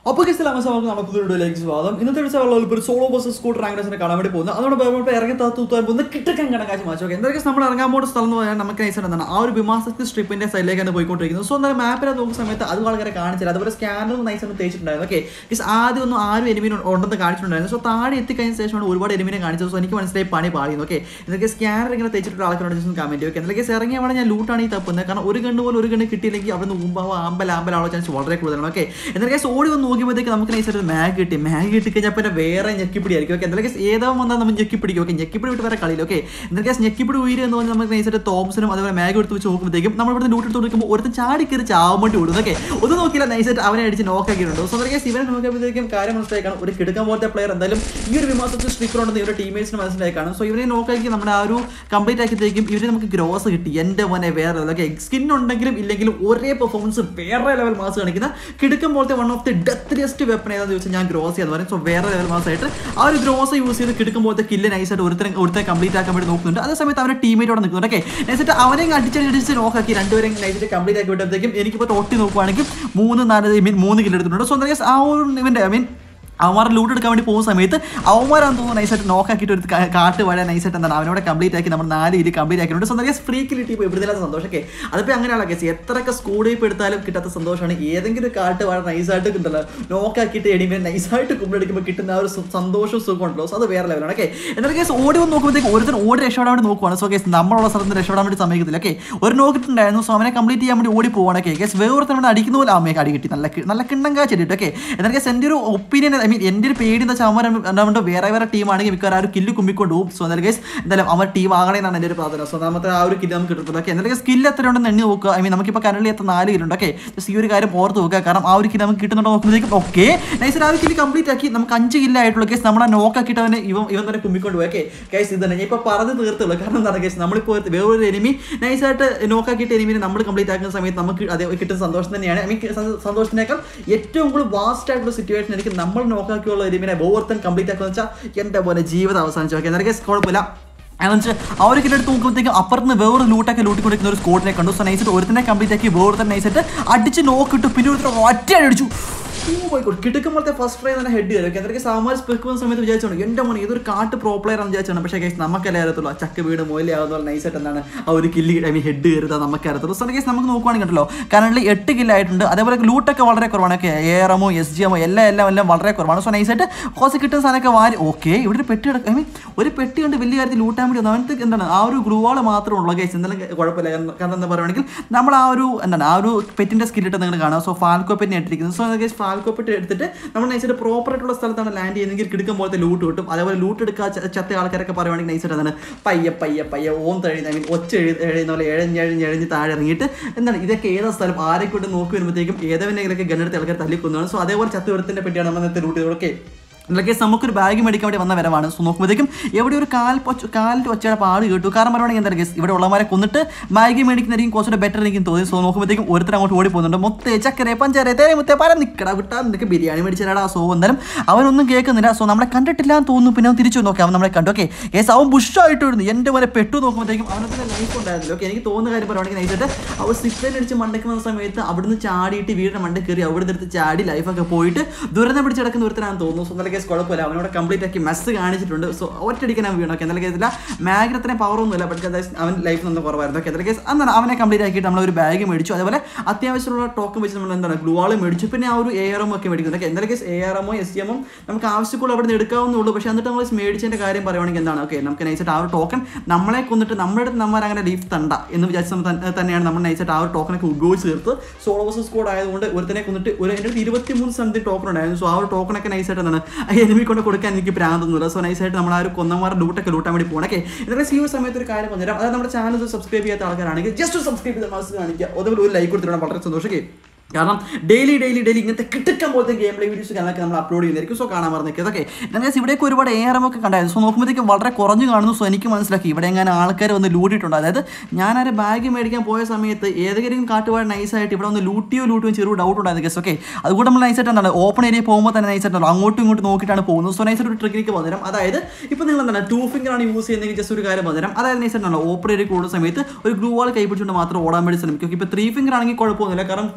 അപ്പോൾ കിസ്ലാമസമാർക്ക് നമുക്ക് വീഡിയോയിലേക്ക് സ്വാഗതം ഇന്നത്തെ ദിവസം ഇപ്പോൾ സോളോ ബസ് സ്കൂട്ടർ റാങ്കേഴ്സിനെ കാണാൻ വേണ്ടി പോകുന്നത് അതുകൊണ്ട് ഇപ്പോൾ ഇറങ്ങി തൂത്താൻ പോകുന്ന കിട്ടക്കൻ കണക്കാശ് മാച്ച് ഓക്കെ എന്തായാലും നമ്മൾ ഇറങ്ങാൻ പോകുന്ന സ്ഥലം എന്ന് പറഞ്ഞാൽ നമുക്ക് നൈസ് എന്താണ് ആ ഒരു വിമാസത്തിൽ സ്ട്രിപ്പിന്റെ സൈഡിലേക്കാണ് പോയിക്കൊണ്ടിരിക്കുന്നത് സോ എന്തായാലും മാപ്പിൽ നോക്കുന്ന സമയത്ത് അത് വളരെ കാണിച്ചില്ല അതുപോലെ സ്കാനറും നൈസ് ആണ് തേച്ചിട്ടുണ്ടായിരുന്നു ഓക്കെ ആദ്യം ഒന്നും ആരും എനിമിന് ഉണ്ടെന്ന് കാണിച്ചിട്ടുണ്ടായിരുന്നു സോ താഴെ എത്തിക്കഴിഞ്ഞ ശേഷമാണ് ഒരുപാട് എനിമിനെ കാണിച്ചത് സോ എനിക്ക് മനസ്സിലായി പണി പാളിയുന്നു ഓക്കെ എന്തൊക്കെ സ്കാനർ ഇങ്ങനെ തേച്ചിട്ടുള്ള ആൾക്കാരോട് ജസ്റ്റ് കമന്റ് ഓക്കെ എന്തൊക്കെ ഇറങ്ങിയ അവിടെ ഞാൻ ലൂട്ടാണ് ഈ തപ്പുന്നത് കാരണം ഒരു ഗണ്ണ് പോലെ ഒരു ഗണ്ണ് കിട്ടിയില്ലെങ്കിൽ അവിടെ നിന്ന് മുമ്പാവോ ആമ്പൽ ആമ്പലാണോ ചാൻസ് വളരെ കൂടുതലാണ് ഓക്കെ എന്തൊക്കെ ഓടി വന്ന് നോക്കിയപ്പോഴത്തേക്ക് നമുക്ക് നൈസായിട്ട് മാഗ് കിട്ടി മാഗ് കിട്ടി കഴിഞ്ഞാൽ പിന്നെ വേറെ ഞെക്കിപ്പിടിയായിരിക്കും ഓക്കെ എന്തൊക്കെ ഏതോ വന്നാൽ നമ്മൾ ഞെക്കിപ്പിടിക്കും ഓക്കെ ഞെക്കിപ്പിടി വിട്ട് വേറെ കളിയിൽ ഓക്കെ എന്തൊക്കെ ഞെക്കിപ്പിടി ഉയര് എന്ന് പറഞ്ഞാൽ നമുക്ക് നൈസായിട്ട് തോംസനും അതുപോലെ മാഗ് എടുത്ത് വെച്ച് നോക്കുമ്പോഴത്തേക്കും നമ്മൾ ഇവിടുന്ന് ലൂട്ട് എടുത്ത് കൊടുക്കുമ്പോൾ ഒരുത്തൻ ചാടി കയറി ചാവാൻ വേണ്ടി വിടുന്നു ഓക്കെ ഒന്ന് നോക്കിയില്ല നൈസായിട്ട് അവനെ അടിച്ച് നോക്കാക്കിയിട്ടുണ്ട് സോ എന്തൊക്കെ ഇവനെ നോക്കിയപ്പോഴത്തേക്കും കാര്യം മനസ്സിലാക്കണം ഒരു കിടക്കാൻ പോലത്തെ പ്ലെയർ എന്തായാലും ഈ ഒരു വിമാസത്തിൽ സ്റ്റിക്കർ ഉണ്ടെന്ന് ഇവരുടെ ടീമേറ്റ്സിന് മനസ്സിലായി കാണും സോ ഇവനെ നോക്കാക്കി നമ്മുടെ ആ ഒരു കംപ്ലീറ്റ് ആക്കിയത്തേക്കും ഇവര് നമുക്ക് ഗ്രോസ് കിട്ടി എൻ്റെ മോനെ വേറെ ഓക്കെ സ്കിൻ ഉണ്ടെങ്കിലും ഇല്ലെങ്കിലും ഒരേ പെർഫോമൻസ് വേറെ ലെവൽ മാസ് കാണിക്കുന്ന കിടക്കും പോലത്തെ one of the deadliest weapon ഏതാണെന്ന് ചോദിച്ചാൽ ഞാൻ ഗ്രോസ് എന്ന് പറയും സോ വേറെ ലെവൽ മാസമായിട്ട് ആ ഒരു ഗ്രോസ് യൂസ് ചെയ്ത് കിടക്കും പോലത്തെ കില്ല് നൈസായിട്ട് ഒരുത്തരം ഒരുത്തരെ കംപ്ലീറ്റ് ആക്കാൻ വേണ്ടി നോക്കുന്നുണ്ട് അതേ സമയത്ത് അവരുടെ ടീമേറ്റോടെ നിൽക്കുന്നുണ്ട് ഓക്കെ നൈസായിട്ട് അവനെ അടിച്ചടിച്ച് നോക്കാക്കി രണ്ടുപേരും നൈസായിട്ട് കംപ്ലീറ്റ് ആക്കി വിട്ടപ്പോഴത്തേക്കും എനിക്കിപ്പോൾ തൊട്ടി നോക്കുവാണെങ്കിൽ മൂന്ന് നാല് ഐ മീൻ മൂന്ന് കില്ല് എടുത്തിട്ടുണ്ട് സോ എന്താ ആ ഒരു ഇവൻ്റെ ഐ മീൻ അവന്മാർ ലൂട്ട് എടുക്കാൻ വേണ്ടി പോകുന്ന സമയത്ത് അവന്മാരാന്ന് തോന്നുന്നു നൈസായിട്ട് നോക്കാക്കിയിട്ട് ഒരു കാ- കാട്ട് വാഴ നൈസായിട്ട് എന്താണ് അവനോട് കംപ്ലീറ്റ് ആക്കി നമ്മൾ നാല് ഇരി കംപ്ലീറ്റ് ആക്കിയിട്ടുണ്ട് സോ എന്താ ഫ്രീ കിലിട്ടി ഇപ്പോൾ ഇവിടുത്തെ സന്തോഷമൊക്കെ അതിപ്പോൾ അങ്ങനെയുള്ള കേസ് എത്രയൊക്കെ സ്കൂളിൽ എടുത്താലും കിട്ടാത്ത സന്തോഷമാണ് ഏതെങ്കിലും ഒരു കാട്ട് വാഴ നൈസായിട്ട് കിട്ടില്ല നോക്കാക്കിയിട്ട് എടിമേ നൈസായിട്ട് കുമ്പിളടിക്കുമ്പോൾ കിട്ടുന്ന ആ ഒരു സു- സന്തോഷവും സുഖം ഉണ്ടല്ലോ സോ അത് വേറെ ലെവലാണ് ഓക്കെ എന്നാൽ കേസ് ഓടി വന്ന് നോക്കുമ്പോഴത്തേക്ക് ഒരുത്തൻ ഓടി രക്ഷപ്പെടാൻ വേണ്ടി നോക്കുവാണ് സോ കേസ് നമ്മളുള്ള സ്ഥലത്ത് നിന്ന് രക്ഷപ്പെടാൻ വേണ്ടി സമ്മതിക്കത്തില്ല ഓക്കെ ഒരു നോക്കിയിട്ടുണ്ടായിരുന്നു സോ അവനെ കംപ്ലീറ്റ് ചെയ്യാൻ വേണ്ടി ഓടി പോവാണ് ഓക്കെ കേസ് വേറൊരുത്തൻ അവിടെ അടിക്കുന്ന പോലെ അമ്മയൊക്കെ അടി കിട്ടി നല്ല കി- നല്ല കിണ്ണം കാച്ചിട്ട് ഓക്കെ എന്നാൽ കേസ് എൻ്റെ ഒരു ഒപ്പീനിയൻ ഐ മീൻ എൻ്റെ ഒരു പേടി എന്താ വെച്ചാൽ അവന്മാർ എന്താ വേറെ വേറെ ടീമാണെങ്കിൽ മിക്കവാറും ആ ഒരു കില്ല് കുമ്മിക്കൊണ്ട് പോകും സോ എന്തായാലും കേസ് എന്തായാലും അവർ ടീം ആകണേ എന്നാണ് എൻ്റെ ഒരു പ്രാർത്ഥന സോ നമുക്ക് ആ ഒരു കില്ല് നമുക്ക് കിട്ടുന്നത് ഓക്കെ എന്തായാലും സ്കില്ല് എത്ര ഉണ്ടെന്ന് എണ്ണി നോക്കുക ഐ മീൻ നമുക്കിപ്പോൾ കരളിൽ എത്ര നാല് കില്ലുണ്ട് ഓക്കെ ജസ്റ്റ് ഈ ഒരു കാര്യം ഓർത്ത് നോക്കുക കാരണം ആ ഒരു കില്ല് നമുക്ക് കിട്ടുന്നുണ്ടോ നോക്കുമ്പോഴത്തേക്കും ഓക്കെ നൈസ് ആ ഒരു കില്ല് കംപ്ലീറ്റ് ആക്കി നമുക്ക് അഞ്ച് കില്ല് ആയിട്ടുള്ള കേസ് നമ്മുടെ നോക്കാക്കിയിട്ട് അവനെ ഇവൻ ഇവൻ തന്നെ കുമ്മിക്കൊണ്ട് പോയി ഓക്കെ കേസ് ഇത് തന്നെ ഞാൻ ഇപ്പോൾ പറഞ്ഞ് തീർത്തുള്ളൂ കാരണം എന്താണ് കേസ് നമ്മളിപ്പോൾ വേറൊരു എനിമി നൈസായിട്ട് നോക്കാക്കിയിട്ട് എനിമിനെ നമ്മൾ കംപ്ലീറ്റ് ആക്കുന്ന സമയത്ത് നമുക്ക് അതേ കിട്ടുന്ന സന്തോഷം തന്നെയാണ് ഐ മീൻ സന്തോഷത്തിനേക്കാൾ ഏറ്റവും കൂടുതൽ വാസ്റ്റ് ആയിട്ടുള്ള സിറ്റുവേഷൻ എനിക്ക് നമ്മൾ നോക്കാക്കിയുള്ള എനിമിനെ ഓവർത്തൻ കംപ്ലീറ്റ് ആക്കുക വെച്ചാൽ എൻ്റെ പോലെ ജീവിതം അവസാനിച്ചു ഓക്കെ എന്നാൽ കേസ് കുഴപ്പമില്ല എന്നുവെച്ചാൽ ആ ഒരു കിലെടുത്ത് നോക്കുമ്പോഴത്തേക്കും അപ്പുറത്ത് വേറെ ലൂട്ടൊക്കെ ലൂട്ടിക്കൊണ്ടിരിക്കുന്ന ഒരു സ്കോട്ടിനെ കണ്ടു സോ നൈസിട്ട് ഒരുത്തനെ കംപ്ലീറ്റ് ആക്കി വേറെ നൈസിട്ട് അടിച്ച് നോക്കിട്ടു പിന്നെ ഒരുത്തരം ഒറ്റ അടിച്ചു കിടക്കുമ്പോഴത്തെ ഫസ്റ്റ് ട്രൈ തന്നെ ഹെഡ് കയറി എന്തൊക്കെ സാമാന്യ സ്പെക്കുന്ന സമയത്ത് വിചാരിച്ചോണ്ട് എൻ്റെ മോനെ ഇതൊരു കാട്ട് പ്രോ പ്ലെയർ ആണെന്ന് വിചാരിച്ചാണ് പക്ഷേ കേസ് നമുക്കല്ലേ അറിയത്തുള്ളൂ ആ ചക്ക വീട് മൊയിലാകുന്ന നൈസായിട്ട് എന്താണ് ആ ഒരു കില്ല് ഐ മീൻ ഹെഡ് കയറുന്നത് നമുക്ക് അറിയത്തുള്ളൂ സോ കേസ് നമുക്ക് നോക്കുവാണെങ്കിൽ ഉണ്ടല്ലോ കറന്റ് എട്ട് കില്ലായിട്ടുണ്ട് അതേപോലെ ലൂട്ടൊക്കെ വളരെ കുറവാണ് ഒക്കെ എ ആർ എമ്മോ എസ് ജി എമ്മോ എല്ലാം എല്ലാം എല്ലാം വളരെ കുറവാണ് സോ നൈസായിട്ട് കോസ് കിട്ടുന്ന സാധനമൊക്കെ വാരി ഓക്കെ ഇവിടെ ഒരു പെട്ടി ഐ മീൻ ഒരു പെട്ടി കൊണ്ട് വലിയ കാര്യത്തിൽ ലൂട്ടാൻ വേണ്ടി വന്നു അവനക്ക് എന്താണ് ആ ഒരു ഗ്രൂവാൾ മാത്രമേ ഉള്ളൂ കേസ് എന്തെങ്കിലും കുഴപ്പമില്ല കാരണം- കാരണം എന്താ പറയുകയാണെങ്കിൽ നമ്മൾ ആ ഒരു എന്താണ് ആ ഒരു പെറ്റിന്റെ സ്കില്ലിട്ട് നിങ്ങൾ കാണാം സോ ഫാൽക്കോ പെറ്റിനെ ഇട്ടിരിക്കുന്നത് സോ കേസ് ഫാൽക്കോ പെറ്റ് എടുത്തിട്ട് നമ്മൾ നൈസായിട്ട് പ്രോപ്പർ ആയിട്ടുള്ള സ്ഥലത്താണ് ലാൻഡ് ചെയ്യുന്നതെങ്കിൽ കിടക്കും പോലത്തെ ലൂട്ട് കിട്ടും അതേപോലെ ലൂട്ട് എടുക്കുക ച- ചത്ത ആൾക്കാരൊക്കെ പറയുവാണെങ്കിൽ നൈസായിട്ട് എന്താണ് പയ്യെ പയ്യെ പയ്യെ ഓം തഴുന്ന ഐ മീൻ ഒച്ച എഴു എഴുതുന്ന പോലെ എഴഞ്ഞെഴഞ്ഞ് എഴഞ്ഞ് താഴെ ഇറങ്ങിയിട്ട് എന്താണ് ഇതൊക്കെ ഏതാ സ്ഥലം ആരെ കൊണ്ട് നോക്കി വരുമ്പോഴത്തേക്കും ഏതെങ്കിലുമൊക്കെ ഗണ്ണെടുത്ത് ആൾക്കാർ തല്ലിക്കൊന്നാണ് സോ അതേപോലെ ചത്ത വൃത്തിൻ്റെ പെട്ടിയാണ് നമ്മൾ ഇന്നത്തെ ലൂട്ട് ചെയ്തതൊക്കെ കേസ് നമുക്കൊരു ബാഗ് മേടിക്കാൻ വേണ്ടി വന്ന വരവാണ് സോ നോക്കുമ്പോഴത്തേക്കും എവിടെ ഒരു കാൽ പൊച്ച കാലിൻ്റെ ഒച്ചയുടെ പാട് കേട്ടു കാരണം പറയുവാണെങ്കിൽ എന്താ കേസ് ഇവിടെ ഉള്ളവരെ കൊന്നിട്ട് ബാഗ് മേടിക്കുന്നതായിരിക്കും കുറച്ചുകൂടെ ബെറ്റർ എനിക്ക് തോന്നി സോ നോക്കുമ്പോഴത്തേക്കും ഒരുത്തർ അങ്ങോട്ട് ഓടി പോകുന്നുണ്ട് മൊത്തേ ചക്കരെ പഞ്ചാര തേരെ മുത്തേ പര നിൽക്കട വിട്ടാ നിനക്ക് ബിരിയാണി മേടിച്ചാടാ സോ എന്തായാലും അവനൊന്നും കേൾക്കുന്നില്ല സോ നമ്മളെ കണ്ടിട്ടില്ല എന്ന് തോന്നുന്നു പിന്നെ അവൻ തിരിച്ചു നോക്കാം അവൻ നമ്മളെ കണ്ടു ഓക്കെ കേസ് അവൻ ബുഷായിട്ട് വരുന്നു എൻ്റെ പോലെ പെട്ടു നോക്കുമ്പോഴത്തേക്കും അവനത്തിന് ലൈഫ് ഉണ്ടായിരുന്നില്ല ഓക്കെ എനിക്ക് തോന്നുന്ന കാര്യം പറയുവാണെങ്കിൽ നൈസായിട്ട് അവർ സിക്സൈൻ അടിച്ച് മണ്ടയ്ക്ക് വന്ന സമയത്ത് അവിടുന്ന് ചാടിയിട്ട് വീടിൻ്റെ മണ്ട കയറി അവിടെ എടുത്ത് ചാടി ലൈഫൊക്കെ പോയിട്ട് ദുരന്തം പിടിച്ച് കിടക്കുന്ന ഒരുത്തരാണെന്ന് തോന്നുന്നു സോ നല്ല കേസ് കുഴപ്പമില്ല അവനോട് കംപ്ലീറ്റ് ആക്കി മെസ്സ് കാണിച്ചിട്ടുണ്ട് സോ ഒറ്റയടിക്കാൻ അവൻ വീണു ഓക്കെ എന്നാൽ കേസില്ല മാഗിന് അത്രയും പവർ ഒന്നുമില്ല പക്ഷേ അവൻ ലൈഫ് നിന്ന് കുറവായിരുന്നു ഓക്കെ എന്നാൽ കേസ് അന്നാണ് അവനെ കംപ്ലീറ്റ് ആക്കിയിട്ട് നമ്മൾ ഒരു ബാഗ് മേടിച്ചു അതേപോലെ അത്യാവശ്യമുള്ള ടോക്കൺ വെച്ച് നമ്മൾ എന്താണ് ഗ്ലൂ ആൾ മേടിച്ചു പിന്നെ ആ ഒരു എ ആർ എം ഒക്കെ മേടിക്കുന്നു ഓക്കെ എന്നാൽ കേസ് എ ആർ എമ്മോ എസ് ഡി എമ്മോ നമുക്ക് ആവശ്യമുള്ള അവിടെ നിന്ന് എടുക്കാവുന്നുള്ളൂ പക്ഷേ എന്നിട്ട് നമ്മൾ മേടിച്ചതിൻ്റെ കാര്യം പറയുവാണെങ്കിൽ എന്താണ് ഓക്കെ നമുക്ക് നൈസായിട്ട് ആ ഒരു ടോക്കൺ നമ്മളെ കൊന്നിട്ട് നമ്മുടെ അടുത്ത് നമ്മൾ അങ്ങനെ ലീഫ് തണ്ട എന്ന് വിചാരിച്ച സമയത്ത് തന്നെ- തന്നെയാണ് നമ്മൾ നൈസായിട്ട് ആ ഒരു ടോക്കണൊക്കെ ഉപയോഗിച്ച് തീർത്ത് സോളോസ് സ്കോഡ് ആയതുകൊണ്ട് ഒരുത്തനെ കൊന്നിട്ട് ഒരു എൻ്റെ അടുത്ത് ഇരുപത്തി മൂന്ന് സംതിങ് ടോക്കൺ ഉണ്ടായിരുന്നു സോ ആ ഒരു ടോക്കണൊക്കെ നൈസായിട്ട് എന്താണ് എനിമി കൊണ്ട് കൊടുക്കാൻ എനിക്ക് പ്രാന്തൊന്നുമില്ല സോ നൈസായിട്ട് നമ്മൾ ആ ഒരു കൊന്നമാരുടെ ലൂട്ടൊക്കെ ലൂട്ടാൻ വേണ്ടി പോകണം ഓക്കെ ഇതൊക്കെ ഈ ഒരു സമയത്ത് ഒരു കാര്യം പറഞ്ഞുതരാം അതായത് നമ്മുടെ ചാനൽ സബ്സ്ക്രൈബ് ചെയ്യാത്ത ആൾക്കാരാണെങ്കിൽ ജസ്റ്റ് സബ്സ്ക്രൈബ് ചെയ്ത് മാസം കാണിക്കുക അതുപോലെ ഒരു ലൈക്ക് കൊടുത്തിട്ട് വളരെ സന്തോഷം കാരണം ഡെയിലി ഡെയിലി ഡെയിലി ഇങ്ങനത്തെ കിട്ടുക്കാൻ പോലത്തെ ഗെയിം പ്ലേ വീഡിയോസ് കാണാൻ നമ്മൾ അപ്ലോഡ് ചെയ്യുന്നതായിരിക്കും സോ കാണാൻ പറഞ്ഞേക്ക് അതൊക്കെ എന്നാൽ ഇവിടേക്ക് ഒരുപാട് ഏറമൊക്കെ കണ്ടായിരുന്നു സോ നോക്കുമ്പോഴത്തേക്കും വളരെ കുറഞ്ഞു കാണുന്നു സോ എനിക്ക് മനസ്സിലാക്കി ഇവിടെ എങ്ങനെ ആൾക്കാർ വന്ന് ലൂട്ടിയിട്ടുണ്ട് അതായത് ഞാൻ ആരെ ബാഗ് മേടിക്കാൻ പോയ സമയത്ത് ഏതെങ്കിലും കാട്ടുപാട് നൈസായിട്ട് ഇവിടെ ഒന്ന് ലൂട്ടിയോ ലൂട്ടിയോ ചെറിയ ഡൗട്ട് ഉണ്ടായിരുന്നു ഗസ് ഓക്കെ അതുകൊണ്ട് നമ്മൾ നൈസായിട്ട് എന്താണ് ഓപ്പൺ ഏരിയ പോകുമ്പോൾ തന്നെ നൈസായിട്ട് അങ്ങോട്ടും ഇങ്ങോട്ടും നോക്കിയിട്ടാണ് പോകുന്നത് സോ നൈസായിട്ട് ഒരു ട്രിക്കിലേക്ക് പകരം അതായത് ഇപ്പോൾ നിങ്ങൾ എന്താണ് ടൂ ഫിംഗർ ആണ് യൂസ് ചെയ്യുന്നതെങ്കിൽ ജസ്റ്റ് ഒരു കാര്യം പകരം അതായത് നൈസായിട്ട് ഓപ്പൺ ഏരിയ കൂടുന്ന സമയത്ത് ഒരു ഗ്ലൂ വാൾ കൈ പിടിച്ചുകൊണ്ട് മാത്രം ഓടാൻ വേണ്ടി ശ്രമിക്കും ഇപ്പോൾ ത്രീ ഫിംഗർ ആണെങ്കിൽ കുഴപ്പമൊന്നുമില്ല കാരണം ത്രീ ഫിംഗർ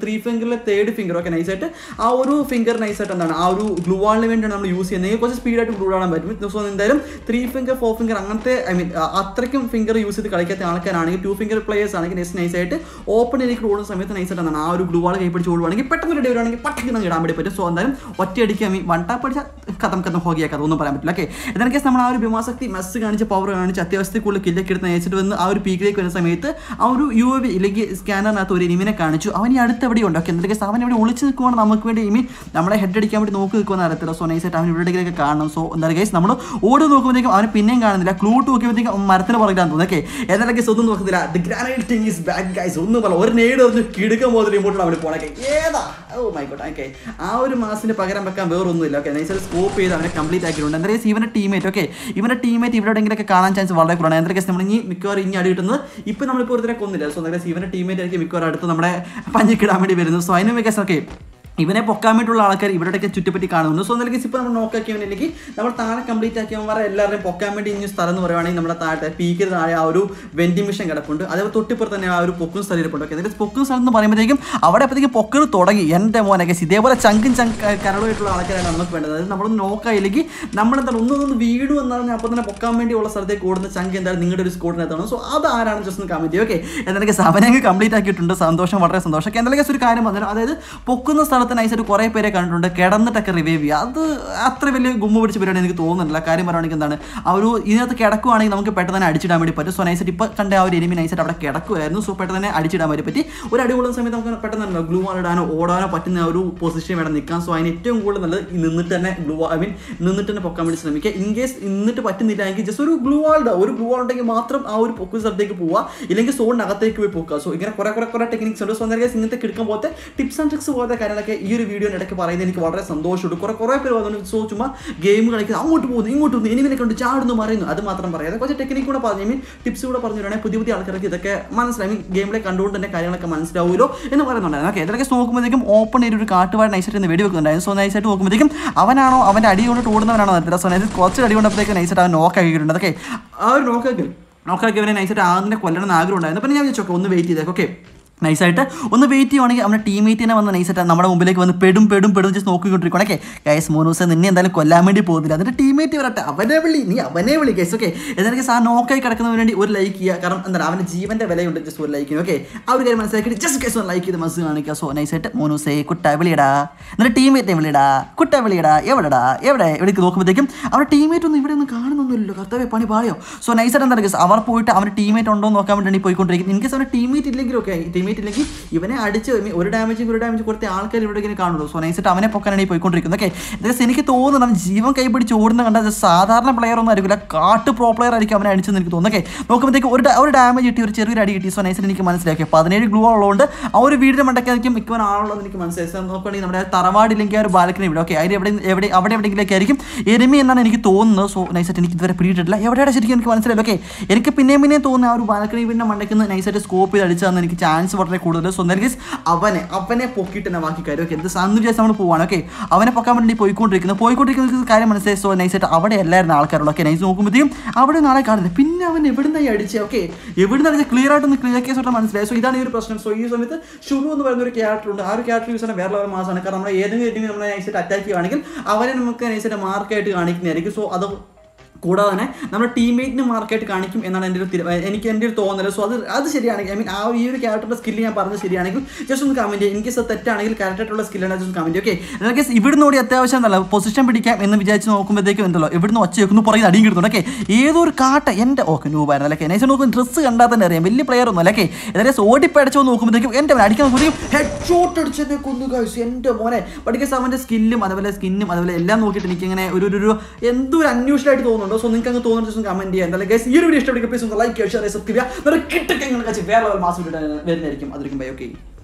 ഫിംഗറിലെ തേർഡ് ഫിംഗർ ഒക്കെ നൈസായിട്ട് ആ ഒരു ഫിംഗർ നൈസായിട്ട് എന്താണ് ആ ഒരു ഗ്ലൂ വാളിന് വേണ്ടിയാണ് നമ്മൾ യൂസ് ചെയ്യുന്നത് കുറച്ച് സ്പീഡായിട്ട് ഗ്ലൂ ആടാൻ പറ്റും സോ എന്തായാലും ത്രീ ഫിംഗർ ഫോർ ഫിംഗർ അങ്ങനത്തെ ഐ മീൻ അത്രയ്ക്കും ഫിംഗർ യൂസ് ചെയ്ത് കളിക്കാത്ത ആൾക്കാരാണെങ്കിൽ ടു ഫിംഗർ പ്ലേയേഴ്സ് ആണെങ്കിൽ നെക്സ്റ്റ് നൈസായിട്ട് ഓപ്പൺ ഏരിയക്ക് ഓടുന്ന സമയത്ത് നൈസായിട്ട് എന്താണ് ആ ഒരു ഗ്ലൂ വാൾ കൈപ്പിടിച്ച് ഓടുവാണെങ്കിൽ പെട്ടെന്ന് റെഡി വരുവാണെങ്കിൽ പട്ടയ്ക്ക് നമുക്ക് ഇടാൻ വേണ്ടി പറ്റും സോ എന്തായാലും ഒറ്റയടിക്ക് ഐ മീൻ വൺ ടാപ്പ് അടിച്ചാൽ കഥം കഥം ഹോഗിയാക്കാം അതൊന്നും പറയാൻ പറ്റില്ല ഓക്കെ എന്നാൽ കേസ് നമ്മൾ ആ ഒരു ഭീമാശക്തി മെസ്സ് കാണിച്ച് പവർ കാണിച്ച് അത്യാവശ്യത്തിൽ കൂടുതൽ കില്ലൊക്കെ എടുത്ത് നയിച്ചിട്ട് വന്ന് ആ ഒരു പീക്കിലേക്ക് വരുന്ന സമയത്ത് ആ ഒരു യു എ വി ഇല്ലെങ്കിൽ സ്കാനറിനകത്ത് ഒരു എനിമിനെ കാണിച്ചു അവൻ ഈ അടുത്ത് എവിടെ ഉണ്ട് ഓക്കെ എന്തൊക്കെ അവൻ ഇവിടെ ഒളിച്ച് നിൽക്കുവാണ് നമുക്ക് വേണ്ടി ഇമി നമ്മളെ ഹെഡ് അടിക്കാൻ വേണ്ടി നോക്കി നിൽക്കുമെന്ന് അറിയത്തില്ല സോ നൈസായിട്ട് അവൻ ഇവിടെയൊക്കെ കാണണം സോ എന്താ കേസ് നമ്മൾ ഓടി നോക്കുമ്പോഴത്തേക്കും അവന് പിന്നെയും കാണുന്നില്ല ക്ലൂട്ട് നോക്കിയപ്പോഴത്തേക്കും അവൻ മരത്തിന് പുറകിലാന്ന് തോന്നുന്നു ഓക്കെ എന്നാലും കേസ് ഒന്നും നോക്കുന്നില്ല the granite thing is back guys ഒന്നും പറ ഒരു നേട് ഒന്ന് കിടുക്കം പോലെ റിമോട്ടിൽ അവന് പോണൊക്കെ ഏതാ ഓ മൈ ഗോഡ് ഓക്കെ ആ ഒരു മാസിന് പകരം വെക്കാൻ വേറൊന്നുമില്ല ഓക്കെ നൈസായിട്ട് സ്കോപ്പ് ചെയ്ത് അവനെ കംപ്ലീറ്റ് ആക്കിയിട്ടുണ്ട് എന്താ കേസ് ഇവന്റെ ടീമേറ്റ് ഓക്കെ ഇവന്റെ ടീമേറ്റ് ഇവിടെ എവിടെയെങ്കിലൊക്കെ കാണാൻ ചാൻസ് വളരെ കുറവാണ് എന്താ കേസ് നമ്മൾ ഇനി മിക്കവാറും ഇനി അടി കിട്ടുന്നത് ഇപ്പം നമ്മളിപ്പോൾ ഒരുത്തരെ കൊന്നില്ല സോ എന്താ കേസ് ഇവന്റെ ടീമേറ്റ് ആയിരിക്കും മിക്കവാറും അടുത്ത് നമ്മുടെ പഞ്ഞിക്കിടാൻ വേണ്ടി വരുന്നത് സോ അതിന് കേസ് ഓക്കെ ഇവനെ പൊക്കാൻ വേണ്ടിയുള്ള ആൾക്കാർ ഇവരുടെയൊക്കെ ചുറ്റിപ്പറ്റി കാണുന്നുണ്ട് സോ എന്തായാലും ഇപ്പോൾ നമ്മൾ നോക്കാക്കി ഇവനില്ലെങ്കിൽ നമ്മൾ താഴെ കംപ്ലീറ്റ് ആക്കിയവന്മാരെ എല്ലാവരെയും പൊക്കാൻ വേണ്ടി ഇനി സ്ഥലം എന്ന് പറയുവാണെങ്കിൽ നമ്മുടെ താഴെ പീക്കിൽ താഴെ ആ ഒരു വെൻഡിങ് മിഷൻ കിടപ്പുണ്ട് അതേപോലെ തൊട്ടിപ്പുറത്ത് തന്നെ ആ ഒരു പൊക്കും സ്ഥലം ഇരിപ്പുണ്ട് ഓക്കെ എന്നിട്ട് പൊക്കും സ്ഥലം എന്ന് പറയുമ്പോഴത്തേക്കും അവിടെ അപ്പോഴത്തേക്കും പൊക്കൽ തുടങ്ങി എൻ്റെ മോനൊക്കെ ഇതേപോലെ ചങ്കും ചങ്ക് കരളുമായിട്ടുള്ള ആൾക്കാരാണ് നമുക്ക് വേണ്ടത് അതായത് നമ്മൾ നോക്കായില്ലെങ്കിൽ നമ്മളെന്താണ് ഒന്നൊന്ന് വീട് വന്നാൽ അപ്പോൾ തന്നെ പൊക്കാൻ വേണ്ടിയുള്ള സ്ഥലത്തേക്ക് ഓടുന്ന ചങ്ക് എന്തായാലും നിങ്ങളുടെ ഒരു സ്കോഡിനകത്താണ് സോ അത് ആരാണ് ജസ്റ്റ് ഒന്ന് കമൻറ്റ് ഓക്കെ എന്തൊക്കെ സമനങ്ങൾ കംപ്ലീറ്റ് ആക്കിയിട്ടുണ്ട് സന്തോഷം വളരെ സന്തോഷം ഒക്കെ എന്തെങ്കിലും ഒരു കാര്യം പറഞ്ഞു അതായത് പൊക്കുന്ന സ്ഥലത്ത് നൈസായിട്ട് കുറേ പേരെ കണ്ടിട്ടുണ്ട് കിടന്നിട്ടൊക്കെ റിവൈവ് ചെയ്യുക അത് അത്ര വലിയ ഗുമ്മ പിടിച്ച പരിപാടി എനിക്ക് തോന്നുന്നില്ല കാര്യം പറയുകയാണെങ്കിൽ എന്താണ് ആ ഒരു ഇതിനകത്ത് കിടക്കുവാണെങ്കിൽ നമുക്ക് പെട്ടെന്ന് തന്നെ അടിച്ചിടാൻ വേണ്ടി പറ്റും സോ നൈസായിട്ട് ഇപ്പോൾ കണ്ട ആ ഒരു എനിമി നൈസായിട്ട് അവിടെ കിടക്കുമായിരുന്നു സോ പെട്ടെന്ന് തന്നെ അടിച്ചിടാൻ വേണ്ടി പറ്റി ഒരു അടി കൊള്ളുന്ന സമയത്ത് നമുക്ക് പെട്ടെന്ന് തന്നെ ഗ്ലൂ വാൾ ഇടാനോ ഓടാനോ പറ്റുന്ന ഒരു പൊസിഷൻ വേണം നിൽക്കാൻ സോ അതിന് ഏറ്റവും കൂടുതൽ നല്ലത് ഈ നിന്നിട്ട് തന്നെ ഗ്ലൂ ഐ മീൻ നിന്നിട്ട് തന്നെ പൊക്കാൻ വേണ്ടി ശ്രമിക്കുക ഇൻ കേസ് നിന്നിട്ട് പറ്റുന്നില്ല എങ്കിൽ ജസ്റ്റ് ഒരു ഗ്ലൂ വാളുടെ ഒരു ഗ്ലൂ വാൾ ഉണ്ടെങ്കിൽ മാത്രം ആ ഒരു പൊക്കുന്ന സ്ഥലത്തേക്ക് പോവുക ഇല്ലെങ്കിൽ സോണിനകത്തേക്ക് പോയി പോക്കുക സോ ഇങ്ങനെ കുറെ കുറെ കുറെ ടെക്നിക്സ് ഉണ്ട് സോ എന്തായാലും ഇങ്ങനത്തെ കിടക്കാൻ പോലത്തെ ടിപ്സ് ആൻഡ് ട്രിക്സ് പോലത്തെ കാര്യങ്ങളൊക്കെ ഈ ഒരു വീഡിയോ ഇടയ്ക്ക് പറയുന്നത് എനിക്ക് വളരെ സന്തോഷമുണ്ട് കുറെ കുറെ പേര് വന്നു സോ ചുമ്മാ ഗെയിം കളിക്കുന്നത് അങ്ങോട്ട് പോകുന്നു ഇങ്ങോട്ട് പോകുന്നു എനിമിനെ കൊണ്ട് ചാടുന്നു മറിയുന്നു അത് മാത്രം പറയാതെ കുറച്ച് ടെക്നിക്ക് കൂടെ പറഞ്ഞു മീൻ ടിപ്സ് കൂടെ പറഞ്ഞു തരുവാണെങ്കിൽ പുതിയ പുതിയ ആൾക്കാർക്ക് ഇതൊക്കെ മനസ്സിലായി മീൻ ഗെയിമിലെ കണ്ടുകൊണ്ട് തന്നെ കാര്യങ്ങളൊക്കെ മനസ്സിലാവുമല്ലോ എന്ന് പറയുന്നുണ്ടായിരുന്നു ഓക്കെ ഇതൊക്കെ നോക്കുമ്പോഴത്തേക്കും ഓപ്പൺ ചെയ്ത് ഒരു കാട്ടുപാട് നൈസായിട്ട് ഇന്ന് വെടി വെക്കുന്നുണ്ടായിരുന്നു സോ നൈസായിട്ട് നോക്കുമ്പോഴത്തേക്കും അവനാണോ അവൻ്റെ അടി കൊണ്ട് ഓടുന്നവനാണോ അറിയില്ല സോ നൈസ് കുറച്ച് അടി കൊണ്ടപ്പോഴത്തേക്ക് നൈസായിട്ട് അവൻ നോക്കാക്കിയിട്ടുണ്ട് ഓക്കെ ആ ഒരു നോക്കാക്കി നോക്കാക്കിയവനെ നൈസായിട്ട് ആദ്യം കൊല്ലണം എന്ന് ആഗ്രഹം ഉണ്ടായിരുന്നു അപ്പം ഞാൻ വിചാരിച്ചോക്കെ ഒന്ന് വെയിറ്റ് ചെയ്തേക്ക് ഓക്കെ നൈസായിട്ട് ഒന്ന് വെയിറ്റ് ചെയ്യുവാണെങ്കിൽ നമ്മുടെ ടീമേറ്റിനെ വന്ന് നൈസായിട്ട് നമ്മുടെ മുമ്പിലേക്ക് വന്ന് പെടും പെടും പെടും ജസ്റ്റ് നോക്കിക്കൊണ്ടിരിക്കണം ഓക്കെ ഗൈസ് മൂന്ന് ദിവസം നിന്നെ എന്തായാലും കൊല്ലാൻ വേണ്ടി പോകുന്നില്ല അതിൻ്റെ ടീമേറ്റ് വരട്ടെ അവനെ വിളി നീ അവനെ വിളി ഗൈസ് ഓക്കെ എന്തായാലും സാർ നോക്കായി കിടക്കുന്നതിന് വേണ്ടി ഒരു ലൈക്ക് ചെയ്യുക കാരണം എന്താണ് അവൻ്റെ ജീവൻ്റെ വിലയുണ്ട് ജസ്റ്റ് ഒരു ലൈക്ക് ഓക്കെ ആ ഒരു കാര്യം മനസ്സിലാക്കിയിട്ട് ജസ്റ്റ് ഗൈസ് ഒന്ന് ലൈക്ക് ചെയ്ത് മനസ്സ് കാണിക്കുക സോ നൈസായിട്ട് മൂന്ന് ദിവസം കുട്ട വിളിയടാ എന്നിട്ട് ടീമേറ്റിനെ വിളിയടാ കുട്ട വിളിയടാ എവിടെടാ എവിടെ എവിടേക്ക് നോക്കുമ്പോഴത്തേക്കും അവരുടെ ടീമേറ്റ് ഒന്നും ഇവിടെ ഒന്നും കാണുന്നൊന്നുമില്ലല്ലോ കർത്തവ്യ പണി പാളിയോ സോ നൈസായിട്ട് എന്താണ് ഗൈസ് അവർ പോയിട്ട് അവരുടെ ടീമേറ്റ് ഉണ്ടോ എന്ന് നോക്കാൻ വേണ്ടിയാണ് ഈ പോയിക്കൊണ്ടിരിക്കുന്നത് ഇൻ കേസ് അവരുടെ ടീമേറ്റ് ഇല്ലെങ്കിലും ഒക്കെ ടീമേറ്റ് ഇല്ലെങ്കിൽ ഇവനെ അടിച്ച് I mean, ഒരു ഡാമേജ് ഒരു ഡാമേജ് കൊടുത്ത ആൾക്കാർ ഇവിടെ ഇങ്ങനെ കാണുള്ളൂ സോ നൈസായിട്ട് അവനെ പൊക്കാനാണ് ഈ പോയിക്കൊണ്ടിരിക്കുന്നത് ഓക്കെ ഇതൊക്കെ എനിക്ക് തോന്നുന്നു അവൻ ജീവൻ കൈപിടിച്ച് ഓടുന്ന കണ്ടാൽ സാധാരണ പ്ലെയർ ഒന്നും ആയിരിക്കില്ല കാട്ട് പ്രോ പ്ലെയർ ആയിരിക്കും അവനെ അടിച്ചെന്ന് എനിക്ക് തോന്നുന്നു ഓക്കെ നോക്കുമ്പോഴത്തേക്ക് ഒരു ഡ- ഒരു ഡാമേജ് കിട്ടി ഒരു ചെറിയൊരു അടി കിട്ടി സോ നൈസായിട്ട് എനിക്ക് മനസ്സിലാക്കി പതിനേഴ് ഗ്ലൂ ഉള്ളതുകൊണ്ട് ആ ഒരു വീടിന്റെ മണ്ടക്കായിരിക്കും മിക്കവൻ ആളുള്ളത് എനിക്ക് മനസ്സിലായി സോ നോക്കുകയാണെങ്കിൽ നമ്മുടെ തറവാടില്ലെങ്കിൽ ആ ഒരു ബാലക്കണി ഇവിടെ ഓക്കെ അതിന് എവിടെ എവിടെ അവിടെ എവിടെയെങ്കിലൊക്കെ ആയിരിക്കും എരുമി എന്നാണ് എനിക്ക് തോന്നുന്നത് സോ നൈസായിട്ട് എനിക്ക് ഇതുവരെ പിടിയിട്ടില്ല എവിടെയാണ് ശരിക്കും എനിക്ക് മനസ്സിലായില്ല ഓക്കെ എനിക്ക് പിന്നെയും പിന്നെയും തോന്നുന്നു ആ ഒരു ബാലക്കണി വീടിന്റെ മണ്ടയ്ക്ക് നൈസായിട്ട് സ്കോപ്പ് ചെയ്ത് അടിച്ചാൽ എനിക്ക് ചാൻസ് വളരെ കൂടുതൽ സോ എന്തായാലും അവനെ അവനെ പൊക്കിയിട്ട് തന്നെ ബാക്കി കാര്യം ഓക്കെ എന്ത് സാന്ത്വ വിചാരിച്ച് നമ്മൾ പോവാണ് ഓക്കെ അവനെ പൊക്കാൻ വേണ്ടി പോയിക്കൊണ്ടിരിക്കുന്നത് പോയിക്കൊണ്ടിരിക്കുന്ന കാര്യം മനസ്സിലായി സോ നൈസായിട്ട് അവിടെ എല്ലാവരും ആൾക്കാരുള്ളൂ ഓക്കെ നൈസ് നോക്കുമ്പോഴത്തേക്കും അവിടെ നാളെ കാണുന്നത് പിന്നെ അവൻ എവിടുന്നായി അടിച്ചത് ഓക്കെ എവിടുന്ന് അടിച്ച ക്ലിയർ ആയിട്ടൊന്ന് ക്ലിയർ കേസ് ആയിട്ട് മനസ്സിലായി സോ ഇതാണ് ഈ ഒരു പ്രശ്നം സോ ഈ സമയത്ത് ഷുറു എന്ന് പറയുന്ന ഒരു ക്യാരക്ടർ ഉണ്ട് ആ ഒരു ക്യാരക്ടർ യൂസ് ചെയ്യാൻ വേറെ ലെവൽ മാസമാണ് കാരണം നമ്മൾ ഏതെങ്കിലും രീതിയിൽ നമ്മൾ നൈസായിട്ട് അറ്റാക്ക് ചെയ്യുകയാണെങ്കിൽ അവനെ നമുക്ക് നൈസായിട്ട് മാർക്കായിട്ട് കാണിക്കുന്നതായിരിക്കും സോ അത് കൂടാതെ തന്നെ നമ്മുടെ ടീംമേറ്റിന് മാർക്കായിട്ട് കാണിക്കും എന്നാണ് എൻ്റെ ഒരു തീരു- എനിക്ക് എൻ്റെ ഒരു തോന്നൽ സോ അത് അത് ശരിയാണെങ്കിൽ ഐ മീൻ ആ ഈ ഒരു ക്യാരക്ടറുടെ സ്കില്ല് ഞാൻ പറഞ്ഞത് ശരിയാണെങ്കിൽ ജസ്റ്റ് ഒന്ന് കമൻറ്റ് ചെയ്യും ഇൻ കേസ് അത് തെറ്റാണെങ്കിൽ കറക്റ്റായിട്ടുള്ള സ്കില്ലാണ് ജസ്റ്റ് കമൻറ്റ് ഓക്കെ എന്നാൽ കേസ് ഇവിടുന്ന് കൂടി അത്യാവശ്യം എന്തല്ല പൊസിഷൻ പിടിക്കാം എന്ന് വിചാരിച്ച് നോക്കുമ്പോഴത്തേക്കും എന്തല്ലോ ഇവിടുന്ന് ഒച്ച വെക്കുന്നു പറയുന്ന അടിയും കിട്ടുന്നുണ്ട് ഓക്കെ ഏതോ ഒരു കാട്ട എൻ്റെ ഓക്കെ നൂപായിരുന്നു അല്ലേ നൈസ് നോക്കും ഡ്രസ്സ് കണ്ടാൽ തന്നെ അറിയാം വലിയ പ്ലെയർ ഒന്നും അല്ലേ ഏതായാലും ഓടിപ്പടച്ചോ നോക്കുമ്പോഴത്തേക്കും എൻ്റെ മോനെ അടിക്കാൻ നോക്കുമ്പോഴത്തേക്കും ഹെഡ് ഷോട്ട് അടിച്ചെന്നെ കൊന്നു കഴിച്ചു എൻ്റെ മോനെ പഠിക്കാൻ അവൻ്റെ സ്കില്ലും അതുപോലെ സ്കിന്നും അതുപോലെ എല്ലാം നോക്കിയിട്ട് എനിക്കിങ്ങനെ ഒരു ഒരു- ഒരു എന്തോ ഒരു അന്വേഷണമായിട്ട് തോന്നുന്നുണ്ടോ സോ നിങ്ങൾക്ക് അങ്ങ് തോന്നുന്ന ദിവസം കമന്റ് ചെയ്യാം എന്തായാലും ഗൈസ് ഈ ഒരു വീഡിയോ ഇഷ്ടപ്പെടുക പ്ലീസ് ഒന്ന് ലൈക്ക് ഷെയർ സബ്സ്ക്രൈബ് ചെയ്യുക എന്നിട്ട് കിട്ടൊക്കെ നിങ്ങൾ കഴിച്ച് വേറെ ലെവൽ മാസം വരുന്നതായിരിക്കും അതിരിക്കും ബൈ ഓക്കെ